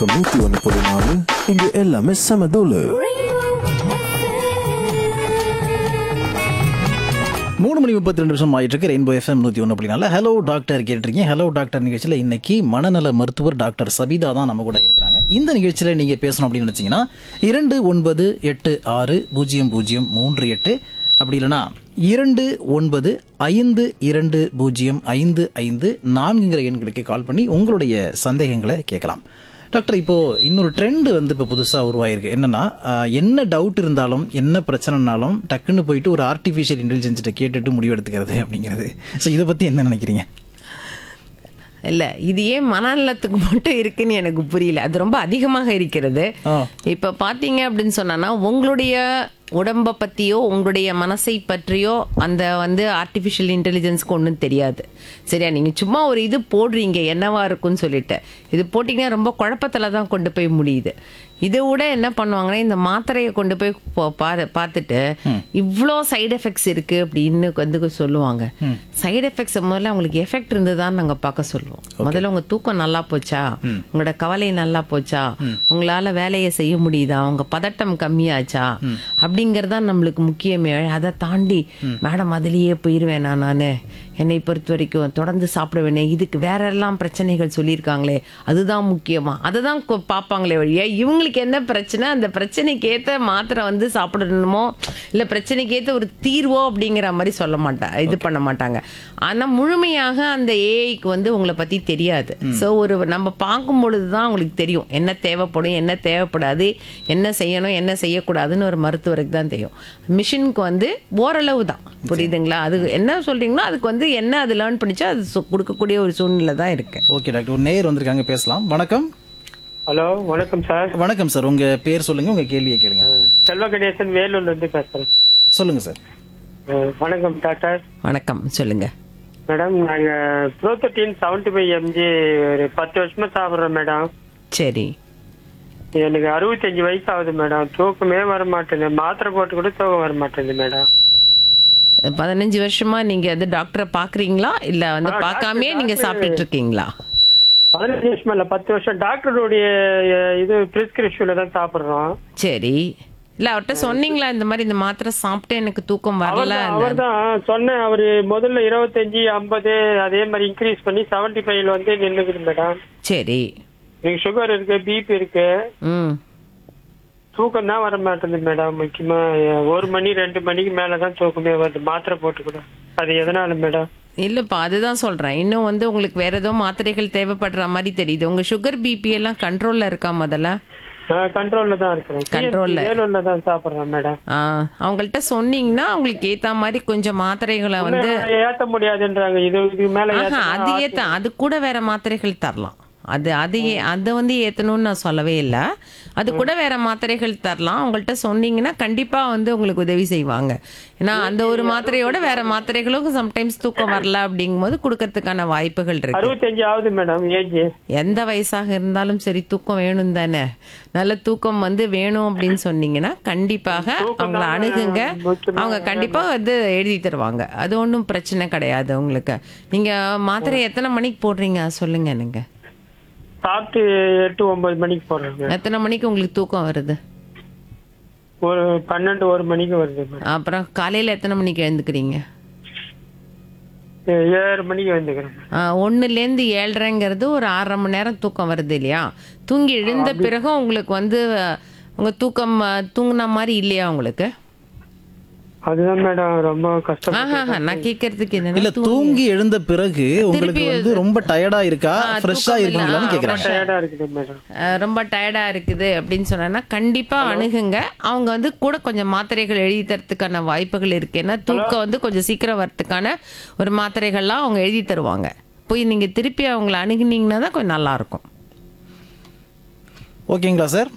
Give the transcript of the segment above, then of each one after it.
தொண்ணூத்தி ஒன்னு புள்ளி நாலு இங்க எல்லாமே செம தூளு மூணு மணி முப்பத்தி ரெண்டு நிமிஷம் ஆயிட்டு இருக்கு ரெயின்போ எஃப்எம் நூற்றி ஒன்று அப்படினால ஹலோ டாக்டர் கேட்டிருக்கீங்க ஹலோ டாக்டர் நிகழ்ச்சியில் இன்னைக்கு மனநல மருத்துவர் டாக்டர் சபிதா தான் நம்ம கூட இருக்கிறாங்க இந்த நிகழ்ச்சியில் நீங்கள் பேசணும் அப்படின்னு நினச்சிங்கன்னா இரண்டு ஒன்பது எட்டு ஆறு பூஜ்ஜியம் பூஜ்ஜியம் மூன்று எட்டு அப்படி இல்லைன்னா இரண்டு ஒன்பது ஐந்து இரண்டு பூஜ்ஜியம் ஐந்து ஐந்து நான்குங்கிற எண்களுக்கு கால் பண்ணி உங்களுடைய சந்தேகங்களை கேட்கலாம் டாக்டர் இப்போ இன்னொரு ட்ரெண்ட் வந்து இப்போ புதுசாக உருவாயிருக்கு என்னன்னா ஆஹ், என்ன டவுட் இருந்தாலும் என்ன பிரச்சனைனாலும் டக்குன்னு போயிட்டு ஒரு ஆர்டிஃபிஷியல் இன்டெலிஜென்ஸ்கிட்ட கேட்டுட்டு முடிவு எடுத்துக்கிறது அப்படிங்கிறது ஸோ இதை பற்றி என்ன நினைக்கிறீங்க இல்ல இது ஏன் மனநலத்துக்கு மட்டும் இருக்குன்னு எனக்கு புரியல அது ரொம்ப அதிகமாக இருக்கிறது ஆ. இப்ப பாத்தீங்க அப்படின்னு சொன்னா உங்களுடைய உடம்ப பத்தியோ உங்களுடைய மனசை பற்றியோ அந்த வந்து ஆர்டிஃபிஷியல் இன்டெலிஜென்ஸ்க்கு ஒன்றும் தெரியாது சரியா நீங்க சும்மா ஒரு இது போடுறீங்க என்னவா இருக்கும்னு சொல்லிட்டு இது போட்டீங்கன்னா ரொம்ப குழப்பத்துல தான் கொண்டு போய் முடியுது இதை விட என்ன பண்ணுவாங்கன்னா இந்த மாத்திரையை கொண்டு போய் பா- பா- பார்த்துட்டு இவ்வளோ சைடு எஃபெக்ட்ஸ் இருக்கு அப்படின்னு வந்து சொல்லுவாங்க சைடு எஃபெக்ட்ஸ் முதல்ல அவங்களுக்கு எஃபெக்ட் இருந்ததான்னு நாங்க பார்க்க சொல்லுவோம் முதல்ல உங்க தூக்கம் நல்லா போச்சா உங்களோட கவலை நல்லா போச்சா உங்களால வேலையை செய்ய முடியுதா உங்க பதட்டம் கம்மியாச்சா அப்படிங்கறது தான் நம்மளுக்கு முக்கியமே அதை தாண்டி மேடம் அதுலயே போயிருவேன் நான் நானு என்னை பொறுத்த வரைக்கும் தொடர்ந்து சாப்பிடுவேனே இதுக்கு வேற எல்லாம் பிரச்சனைகள் சொல்லியிருக்காங்களே அதுதான் முக்கியமா அதை தான் கொ- பார்ப்பாங்களே வழியா இவங்களுக்கு என்ன பிரச்சனை அந்த பிரச்சனைக்கு ஏத்த மாத்திரை வந்து சாப்பிடணுமோ இல்ல பிரச்சனைக்கு ஏத்த ஒரு தீர்வோ அப்படிங்கிற மாதிரி சொல்ல மாட்டாங்க இது பண்ண மாட்டாங்க ஆனா முழுமையாக அந்த ஏஐக்கு வந்து உங்களை பத்தி தெரியாது சோ ஒரு நம்ம பார்க்கும் பொழுதுதான் உங்களுக்கு தெரியும் என்ன தேவைப்படும் என்ன தேவைப்படாது என்ன செய்யணும் என்ன செய்யக்கூடாதுன்னு ஒரு மருத்துவருக்கு தான் தெரியும் மிஷினுக்கு வந்து ஓரளவு தான் புரியுதுங்களா அது என்ன சொல்றீங்களோ அதுக்கு வந்து என்ன அது லேர்ன் பண்ணிச்சோ அது சொ- கொடுக்கக்கூடிய ஒரு சூழ்நிலை தான் இருக்கு ஓகே டாக்டர் ஒரு நேயர் வந்திருக்காங்க பேசலாம் வணக்கம் ஹலோ வணக்கம் சார் வணக்கம் சார் உங்க பேர் சொல்லுங்க உங்க கேள்வியை கேளுங்க செல்வ கணேசன் வேலூர்ல இருந்து பேசுறேன் சொல்லுங்க சார் அஹ், வணக்கம் டாக்டர் வணக்கம் சொல்லுங்க மேடம் நாங்க ப்ரோத்தட்டின் செவன்டி ஃபைவ் எம்ஜி ஒரு பத்து வருஷமா சாப்பிடுறோம் மேடம் சரி எனக்கு அறுபத்தஞ்சு வயசு ஆகுது மேடம் தூக்கமே வர மாட்டேங்குது மாத்திரை போட்டு கூட தூக்கம் வர மாட்டேங்குது மேடம் பதினஞ்சு வருஷமா நீங்க வந்து டாக்டரை பாக்குறீங்களா இல்ல வந்து ஆ, பார்க்காமயே டாக்டர், நீங்க டாக்டர். சாப்பிட்டுட்டு இருக்கீங்களா பதினஞ்சு வருஷமா இல்ல பத்து வருஷம் டாக்டருடைய அஹ், இது பிரிஸ்கிரிப்ஷன்ல தான் சாப்பிடுறோம் சரி இல்ல அவர்கிட்ட சொன்னீங்களா இந்த மாதிரி இந்த மாத்திரை சாப்பிட்டு எனக்கு தூக்கம் வரல அவர் தான் சொன்னேன் அவரு முதல்ல இருபத்தஞ்சு ஐம்பது அதே மாதிரி இன்க்ரீஸ் பண்ணி செவன்டி ஃபைவ்ல வந்து நின்னுக்குது மேடம் சரி எனக்கு சுகர் இருக்கு பிபி இருக்கு ம் தூக்கம் தான் வர மாட்டேங்குது மேடம் முக்கியமா அஹ், ஒரு மணி ரெண்டு மணிக்கு மேலதான் தூக்கமே வருது மாத்திரை போட்டு கூட அது எதனால மேடம் இல்லப்பா அதுதான் சொல்றேன் இன்னும் வந்து உங்களுக்கு வேற ஏதோ மாத்திரைகள் தேவைப்படுற மாதிரி தெரியுது உங்க சுகர் பிபி எல்லாம் கண்ட்ரோல்ல இருக்கா முதல்ல கண்ட்ரோல்ல தான் இருக்கிறேன் Control ல. வேலூர்ல தான் சாப்பிடுறேன் மேடம் ஆ, அவங்கள்ட்ட சொன்னீங்கன்னா உங்களுக்கு ஏத்த மாதிரி கொஞ்சம் மாத்திரைகளை வந்து ஏத்த முடியாதுன்றாங்க இது இதுக்கு மேல ஆஹா ஏத்தனா அது ஏத்த அது கூட வேற மாத்திரைகள் தரலாம் அது அது ஏ- அதை வந்து ஏத்தணும்னு நான் சொல்லவே இல்லை அது கூட வேற மாத்திரைகள் தரலாம் அவங்கள்ட்ட சொன்னீங்கன்னா கண்டிப்பா வந்து உங்களுக்கு உதவி செய்வாங்க ஏன்னா அந்த ஒரு மாத்திரையோட வேற மாத்திரைகளும் சம்டைம்ஸ் தூக்கம் வரல அப்படிங்கும்போது கொடுக்கறதுக்கான வாய்ப்புகள் இருக்கு அறுபத்தஞ்சு ஆகுது மேடம் ஏஜ் எந்த வயசாக இருந்தாலும் சரி தூக்கம் வேணும் தானே நல்ல தூக்கம் வந்து வேணும் அப்படின்னு சொன்னீங்கன்னா கண்டிப்பாக அவங்கள அணுகுங்க அவங்க கண்டிப்பா வந்து எழுதி தருவாங்க அது ஒன்றும் பிரச்சனை கிடையாது உங்களுக்கு நீங்க மாத்திரை எத்தனை மணிக்கு போடுறீங்க சொல்லுங்க நீங்க சாப்பிட்டு எட்டு ஒன்பது மணிக்கு போடுறேன் எத்தனை மணிக்கு உங்களுக்கு தூக்கம் வருது ஒரு பன்னெண்டு ஒரு மணிக்கு வருது மேடம் அப்புறம் காலையில எத்தனை மணிக்கு எழுந்துக்கிறீங்க ஏழு மணிக்கு வந்துக்கிறேன் ஒன்றுலேருந்து ஏழ்ரைங்கிறது ஒரு ஆறரை மணி நேரம் தூக்கம் வருது இல்லையா தூங்கி எழுந்த பிறகு உங்களுக்கு வந்து அஹ், உங்க தூக்கம் அஹ், தூங்குன மாதிரி இல்லையா உங்களுக்கு அதுதான் மேடம் ரொம்ப கஷ்டம் ஆஹா நான் கேட்கறதுக்கு இல்ல என்னன்னா தூங்கி எழுந்த பிறகு உங்களுக்கு திருப்பி வந்து ரொம்ப டயர்டா இருக்கா ஆ, ஃப்ரெஷ்ஷா தூக்கம் இல்ல. இருக்கீங்களான்னு ஆ, கேக்குறேன் டயர்டா இருக்குது மேடம் அஹ், ரொம்ப டயர்டா இருக்குது அப்படின்னு சொன்னா கண்டிப்பா அணுகுங்க அவங்க வந்து கூட கொஞ்சம் மாத்திரைகள் எழுதி தரத்துக்கான வாய்ப்புகள் இருக்கு ஏன்னா தூக்கம் வந்து கொஞ்சம் சீக்கிரம் வரத்துக்கான ஒரு மாத்திரைகள்லாம் அவங்க எழுதி தருவாங்க போய் நீங்க திருப்பி அவங்கள அணுகுனீங்கன்னா தான் கொஞ்சம் நல்லா இருக்கும் ஓகேங்களா சார்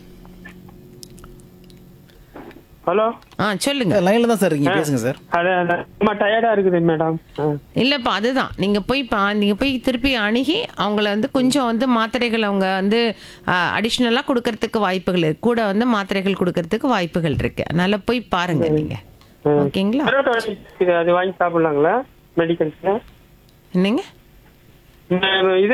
ஆ சொல்லுங்க லைன்ல தான் சார் இருக்கீங்க பேசுங்க சார் அதான் அதான். ரொம்ப டயர்டா இருக்குது மேடம் ஆ. இல்லப்பா அதுதான் நீங்க போய் பா நீங்க போய் திருப்பி அணுகி அவங்கள வந்து கொஞ்சம் வந்து மாத்திரைகள் அவங்க வந்து அடிஷ்னலா கொடுக்கறதுக்கு வாய்ப்புகள் இருக்கு கூட வந்து மாத்திரைகள் கொடுக்கறதுக்கு வாய்ப்புகள் இருக்கு அதனால போய் பாருங்க நீங்க ஓகேங்களா பரோட்டா இருக்குது அது வாங்கி சாப்பிடலாங்களா மெடிக்கல்ஸ்ல என்னங்க இந்த இது